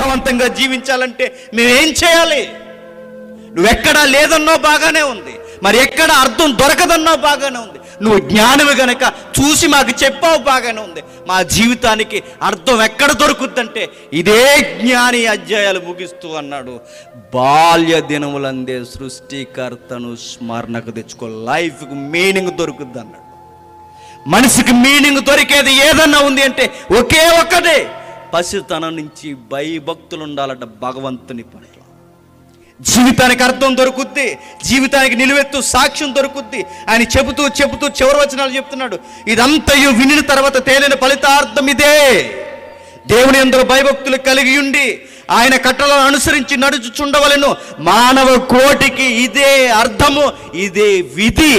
అర్థవంతంగా జీవించాలంటే మేమేం చేయాలి నువ్వెక్కడా లేదన్నావు బాగానే ఉంది మరి ఎక్కడ అర్థం దొరకదన్నావు బాగానే ఉంది నువ్వు జ్ఞానవి గనక చూసి మాకు చెప్పావు బాగానే ఉంది మా జీవితానికి అర్థం ఎక్కడ దొరుకుద్దంటే ఇదే జ్ఞాని అధ్యాయాలు ముగిస్తూ అన్నాడు బాల్య దినములందే సృష్టికర్తను స్మరణకు తెచ్చుకో లైఫ్కి మీనింగ్ దొరుకుద్ది అన్నాడు మనిషికి మీనింగ్ దొరికేది ఏదన్నా ఉంది అంటే ఒకే ఒక్కటే పసితనం నుంచి భయభక్తులు ఉండాలట భగవంతుని పట్ల జీవితానికి అర్థం దొరుకుద్ది జీవితానికి నిలువెత్తు సాక్ష్యం దొరుకుద్ది ఆయన చెబుతూ చెబుతూ చివరి వచనాలు చెప్తున్నాడు ఇదంతయు వినిన తర్వాత తేలిన ఫలితార్థం ఇదే దేవుని అందరూ భయభక్తులు కలిగి ఉండి ఆయన కట్టలను అనుసరించి నడుచుచుండవలెను మానవ కోటికి ఇదే అర్థము ఇదే విధి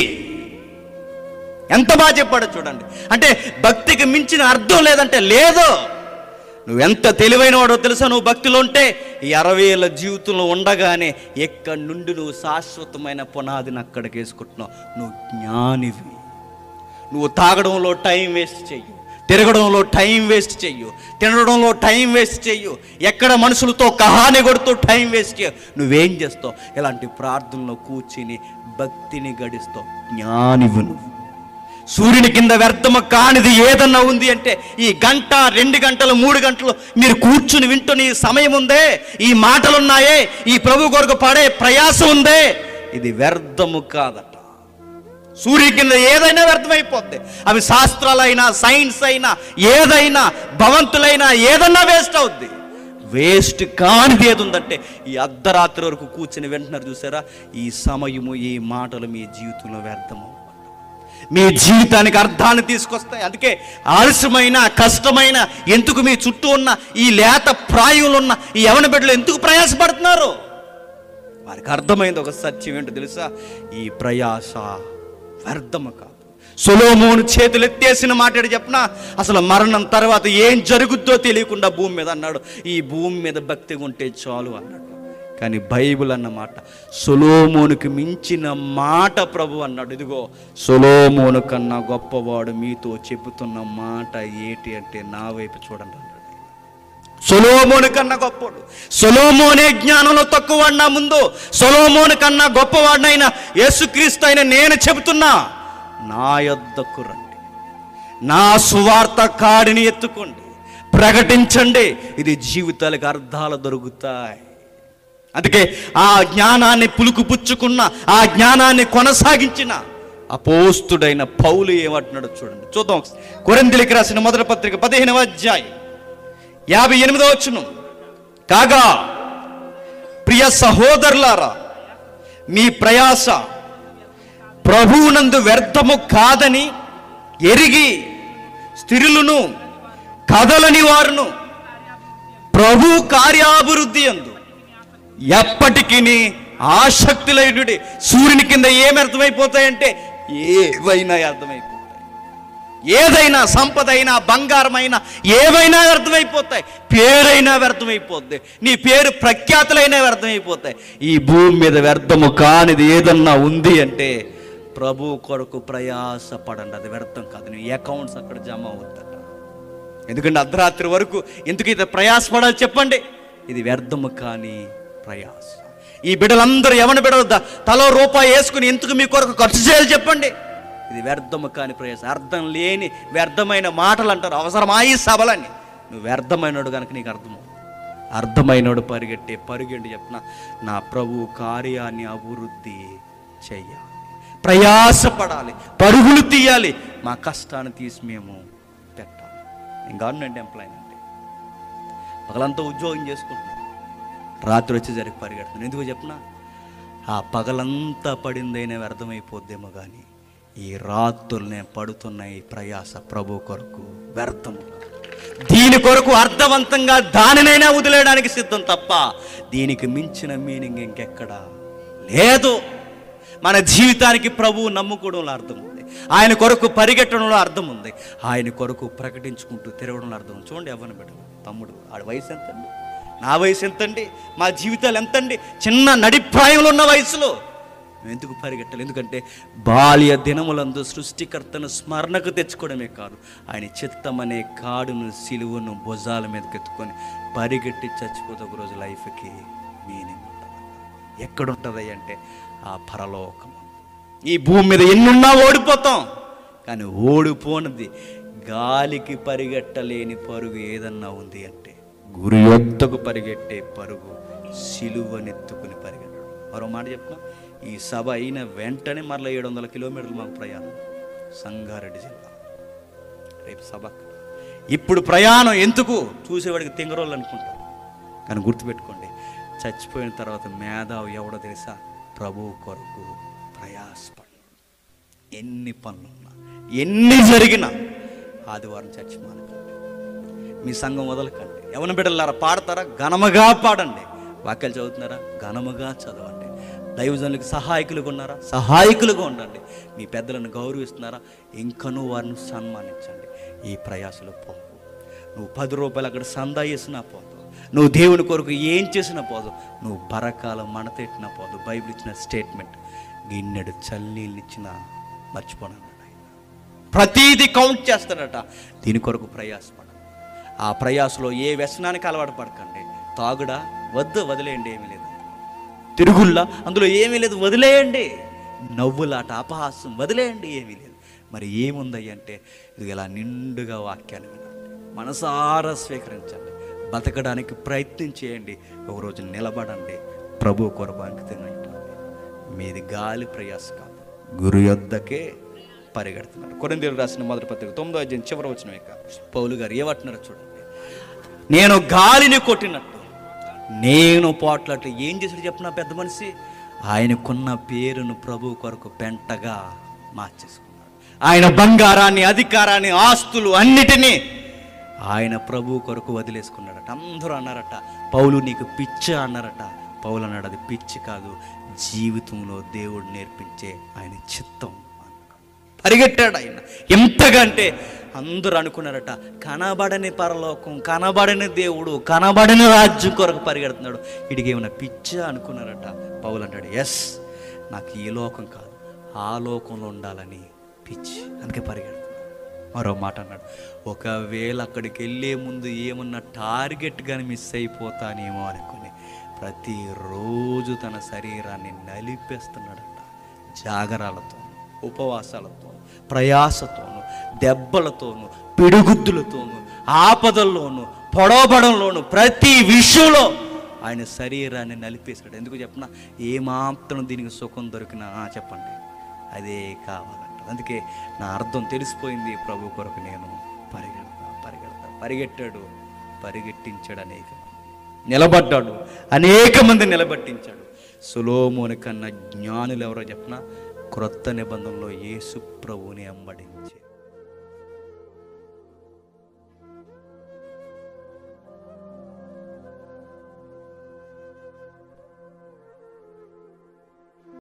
ఎంత బాగా చెప్పాడో చూడండి అంటే భక్తికి మించిన అర్థం లేదంటే లేదు నువ్వెంత తెలివైన వాడో తెలుసా నువ్వు భక్తిలో ఉంటే ఈ అరవై ఏళ్ళ జీవితంలో ఉండగానే ఎక్కడి నుండి నువ్వు శాశ్వతమైన పునాదిని అక్కడికి వేసుకుంటున్నావు నువ్వు జ్ఞానివి నువ్వు తాగడంలో టైం వేస్ట్ చెయ్యి తిరగడంలో టైం వేస్ట్ చెయ్యు తినడంలో టైం వేస్ట్ చెయ్యు ఎక్కడ మనుషులతో కహాని కొడుతూ టైం వేస్ట్ చేయు నువ్వేం చేస్తావు ఇలాంటి ప్రార్థనలో కూర్చుని భక్తిని గడిస్తావు జ్ఞానివు నువ్వు సూర్యుని కింద వ్యర్థము కానిది ఏదన్నా ఉంది అంటే ఈ గంట రెండు గంటలు మూడు గంటలు మీరు కూర్చుని వింటున్న ఈ సమయం ఉందే ఈ మాటలున్నాయే ఈ ప్రభు కొరకు పడే ప్రయాసం ఉందే ఇది వ్యర్థము కాదట సూర్య కింద ఏదైనా వ్యర్థమైపోద్ది అవి శాస్త్రాలైనా సైన్స్ అయినా ఏదైనా భవంతులైనా ఏదన్నా వేస్ట్ అవుద్ది వేస్ట్ కానిది ఏది ఉందంటే ఈ అర్ధరాత్రి వరకు కూర్చుని వింటున్నారు చూసారా ఈ సమయము ఈ మాటలు మీ జీవితంలో వ్యర్థము మీ జీవితానికి అర్థాన్ని తీసుకొస్తాయి అందుకే ఆలస్యమైన కష్టమైన ఎందుకు మీ చుట్టూ ఉన్న ఈ లేత ప్రాయంలో ఉన్న ఈ యవన బిడ్డలు ఎందుకు ప్రయాసపడుతున్నారు వారికి అర్థమైంది ఒక సత్యం ఏంటో తెలుసా ఈ ప్రయాస వ్యర్థము కాదు సొలోమోను చేతులు ఎత్తేసిన మాట చెప్పిన అసలు మరణం తర్వాత ఏం జరుగుద్దో తెలియకుండా భూమి మీద అన్నాడు ఈ భూమి మీద భక్తిగా ఉంటే చాలు అన్నాడు కానీ బైబిల్ అన్నమాట సొలోమోనుకి మించిన మాట ప్రభు అన్నాడు ఇదిగో సొలోమోను కన్నా గొప్పవాడు మీతో చెబుతున్న మాట ఏటి అంటే నా వైపు చూడండి అన్నాడు సొలోమోను కన్నా గొప్పవాడు సొలోమోనే జ్ఞానంలో తక్కువవాడు నా ముందు సొలోమోను కన్నా గొప్పవాడినైనా యేసుక్రీస్తు అయిన నేను చెబుతున్నా నా యొద్దకు రండి నా సువార్త కాడిని ఎత్తుకోండి ప్రకటించండి ఇది జీవితాలకు అర్థాలు దొరుకుతాయి అందుకే ఆ జ్ఞానాన్ని పులుకు పుచ్చుకున్న ఆ జ్ఞానాన్ని కొనసాగించిన అపోస్తుడైన పౌలు ఏమంటున్నాడో చూడండి చూద్దాం కొరిందిలికి రాసిన మొదటి పత్రిక పదిహేనవ అధ్యాయం యాభై ఎనిమిదో వచ్చును కాగా ప్రియ సహోదరులారా మీ ప్రయాస ప్రభువునందు వ్యర్థము కాదని ఎరిగి స్థిరులను కదలని వారును ప్రభు కార్యాభివృద్ధి అందు ఎప్పటికీ ఆసక్తులైనడి సూర్యుని కింద ఏమి అర్థమైపోతాయంటే ఏవైనా అర్థమైపోతాయి ఏదైనా సంపద అయినా బంగారమైనా ఏవైనా వ్యర్థమైపోతాయి పేరైనా వ్యర్థమైపోద్ది నీ పేరు ప్రఖ్యాతులైనా వ్యర్థమైపోతాయి ఈ భూమి మీద వ్యర్థము కానిది ఏదన్నా ఉంది అంటే ప్రభు కొరకు ప్రయాస పడండి అది వ్యర్థం కాదు నీ అకౌంట్స్ అక్కడ జమ అవుద్దట ఎందుకంటే అర్ధరాత్రి వరకు ఎందుకు ఇది ప్రయాసపడాలి చెప్పండి ఇది వ్యర్థము కాని ప్రయాస ఈ బిడ్డలందరూ ఎవరి బిడ్డలు ద- తలో రూపాయి వేసుకుని ఎందుకు మీ కొరకు ఖర్చు చేయాలి చెప్పండి ఇది వ్యర్థము కాని ప్రయాస అర్థం లేని వ్యర్థమైన మాటలు అంటారు అవసరమా ఈ సభలని నువ్వు వ్యర్థమైనడు కనుక నీకు అర్థము అర్థమైనడు పరిగెట్టే పరుగెండి చెప్పిన నా ప్రభు కార్యాన్ని అభివృద్ధి చెయ్యాలి ప్రయాసపడాలి పరుగులు తీయాలి మా కష్టాన్ని తీసి మేము పెట్టాలి నేను గవర్నమెంట్ ఎంప్లాయీ అండి పగలంతా ఉద్యోగం చేసుకుంటున్నాను రాత్రి వచ్చేసరికి పరిగెడుతున్నాను ఎందుకు చెప్పిన ఆ పగలంతా పడిందైనా వ్యర్థమైపోద్దేమో కానీ ఈ రాత్రులనే పడుతున్న ఈ ప్రయాస ప్రభు కొరకు వ్యర్థము కాదు. దీని కొరకు అర్థవంతంగా దానినైనా వదిలేయడానికి సిద్ధం తప్ప దీనికి మించిన మీనింగ్ ఇంకెక్కడా లేదు మన జీవితానికి ప్రభువు నమ్ముకోవడంలో అర్థం ఉంది ఆయన కొరకు పరిగెట్టడంలో అర్థం ఉంది ఆయన కొరకు ప్రకటించుకుంటూ తిరగడంలో అర్థం ఉంది చూడండి ఎవరిని బిడ్డ తమ్ముడు ఆడ వయసు ఎంతండి నా వయసు ఎంతండి మా జీవితాలు ఎంతండి చిన్న నడిప్రాయంలో ఉన్న వయసులో మేము ఎందుకు పరిగెట్టాలి ఎందుకంటే బాల్య దినములందు సృష్టికర్తను స్మరణకు తెచ్చుకోవడమే కాదు ఆయన చిత్తమనే కాడును సిలువను భుజాల మీదకి ఎత్తుకొని పరిగెట్టి చచ్చిపోతే ఒక రోజు లైఫ్కి మీనింగ్ ఉంటుంది ఎక్కడుంటుంది అంటే ఆ పరలోకము ఈ భూమి మీద ఎన్నున్నా ఓడిపోతాం కానీ ఓడిపోనది గాలికి పరిగెట్టలేని పరుగు ఏదన్నా ఉంది అంటే గురి యొద్దకు పరిగెట్టే పరుగు సిలువనెత్తుకుని పరిగెట్టడం మరో మాట చెప్తున్నా ఈ సభ అయిన వెంటనే మరలా ఏడు వందల కిలోమీటర్లు మాకు ప్రయాణం సంగారెడ్డి జిల్లా రేపు సభ ఇప్పుడు ప్రయాణం ఎందుకు చూసేవాడికి తింగరోళ్ళు అనుకుంటారు కానీ గుర్తుపెట్టుకోండి చచ్చిపోయిన తర్వాత మేధావి ఎవడో తెలుసా ప్రభువు కొరకు ప్రయాసపడు ఎన్ని పనులున్నా ఎన్ని జరిగినా ఆదివారం చర్చి మానకండి మీ సంఘం వదలకండి ఎవరిని బిడ్డలారా పాడతారా ఘనముగా పాడండి వాక్యాలు చదువుతున్నారా ఘనముగా చదవండి దైవజనులకు సహాయకులుగా ఉన్నారా సహాయకులుగా ఉండండి మీ పెద్దలను గౌరవిస్తున్నారా ఇంకనూ వారిని సన్మానించండి ఈ ప్రయాసలు పోవు నువ్వు పది రూపాయలు అక్కడ సందా చేసినా పోదు నువ్వు దేవుని కొరకు ఏం చేసినా పోదు నువ్వు బరకాల మడతెట్టినా పోదు బైబిల్ ఇచ్చిన స్టేట్మెంట్ గిన్నెడు చల్లీళ్ళు ఇచ్చినా మర్చిపోనన్నాడు ఆయన ప్రతీది కౌంట్ చేస్తాడట దీని కొరకు ప్రయాసపడ ఆ ప్రయాసలో ఏ వ్యసనానికి అలవాటు పడకండి తాగుడా వద్దు వదిలేయండి ఏమీ లేదు తిరుగుల్లా అందులో ఏమీ లేదు వదిలేయండి నవ్వులాట అపహాసం వదిలేయండి ఏమీ లేదు మరి ఏముంది అంటే ఇది ఇలా నిండుగా వాక్యాన్ని వినండి మనసారా స్వీకరించండి బతకడానికి ప్రయత్నం చేయండి ఒకరోజు నిలబడండి ప్రభు కొరకు అంకితం అయిపోండి మీది గాలి ప్రయాస కాదు గురు యొద్దకే పరిగెడుతున్నారు కొరిందేలు రాసిన మొదటి పత్రిక తొమ్మిదో అధ్యాయం చివరి వచ్చిన ఇక పౌలు గారు ఏమంటున్నారో చూడండి నేను గాలిని కొట్టినట్టు నేను పోట్లాట్లు ఏం చేశాడు చెప్పిన పెద్ద మనిషి ఆయనకున్న పేరును ప్రభు కొరకు పెంటగా మార్చేసుకున్నాడు ఆయన బంగారాన్ని అధికారాన్ని ఆస్తులు అన్నిటినీ ఆయన ప్రభు కొరకు వదిలేసుకున్నాడట అందరూ అన్నారట పౌలు నీకు పిచ్చ అన్నారట పౌలు అన్నాడు అది పిచ్చి కాదు జీవితంలో దేవుడు నేర్పించే ఆయన చిత్తం అన్నాడు. పరిగెట్టాడు ఆయన ఎంతగా అంటే అందరూ అనుకున్నారట కనబడని పరలోకం కనబడని దేవుడు కనబడని రాజ్యం కొరకు పరిగెడుతున్నాడు వీడికి ఏమైనా పిచ్చా అనుకున్నారట పౌలు అంటాడు ఎస్ నాకు ఈ లోకం కాదు ఆ లోకంలో ఉండాలని పిచ్చి అందుకే పరిగెడుతున్నాడు మరో మాట అన్నాడు ఒకవేళ అక్కడికి వెళ్ళే ముందు ఏమన్నా టార్గెట్ కానీ మిస్ అయిపోతానేమో అనుకుని ప్రతిరోజు తన శరీరాన్ని నలిపేస్తున్నాడట జాగరాలతో ఉపవాసాలతో ప్రయాసతోను దెబ్బలతోను పిడుగుద్దులతోను ఆపదల్లోను పొడవబడంలోను ప్రతి విషయంలో ఆయన శరీరాన్ని నలిపేశాడు ఎందుకు చెప్పిన ఏమాత్రం దీనికి సుఖం దొరికినా ఆ, చెప్పండి అదే కావాలంట అందుకే నా అర్థం తెలిసిపోయింది ప్రభు కొరకు నేను పరిగెడతా పరిగెడతా పరిగెట్టాడు పరిగెట్టించాడు అనేక మంది. నిలబడ్డాడు అనేక మంది నిలబట్టించాడు సులోమోని కన్నా జ్ఞానులు ఎవరో చెప్పిన క్రొత్త నిబంధనలో యేసు ప్రభువుని అంబడించే